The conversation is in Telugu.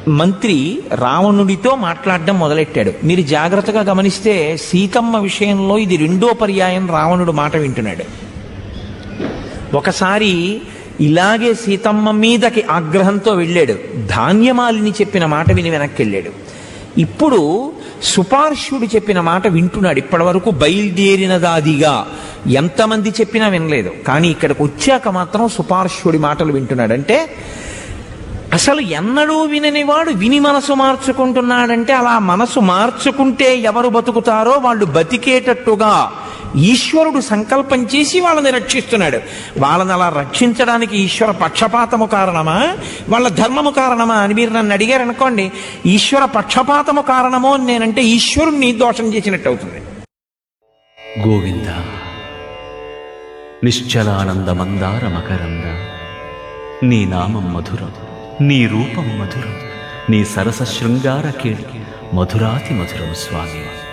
మంత్రి రావణుడితో మాట్లాడడం మొదలెట్టాడు మీరు జాగ్రత్తగా గమనిస్తే సీతమ్మ విషయంలో ఇది రెండో పర్యాయం రావణుడు మాట వింటున్నాడు ఒకసారి ఇలాగే సీతమ్మ మీదకి ఆగ్రహంతో వెళ్ళాడు ధాన్యమాలిని చెప్పిన మాట విని వెనక్కి వెళ్ళాడు ఇప్పుడు సుపార్శ్వుడు చెప్పిన మాట వింటున్నాడు ఇప్పటివరకు బయలుదేరినదాదిగా ఎంతమంది చెప్పినా వినలేదు కానీ ఇక్కడికి వచ్చాక మాత్రం సుపార్శ్వుడి మాటలు వింటున్నాడు అంటే అసలు ఎన్నడూ వినని వాడు విని మనసు మార్చుకుంటున్నాడంటే అలా మనసు మార్చుకుంటే ఎవరు బతుకుతారో వాళ్ళు బతికేటట్టుగా ఈశ్వరుడు సంకల్పం చేసి వాళ్ళని రక్షిస్తున్నాడు వాళ్ళని అలా రక్షించడానికి ఈశ్వర పక్షపాతము కారణమా వాళ్ళ ధర్మము కారణమా అని మీరు నన్ను అడిగారనుకోండి ఈశ్వర పక్షపాతము కారణమో అని నేనంటే ఈశ్వరుణ్ణి దోషం చేసినట్టు అవుతుంది గోవింద నిశ్చలానంద మందార మకరంద నీ నామం మధురం నీ రూపం మధురం నీ సరస శృంగార కేళి మధురాతి మధురం స్వామి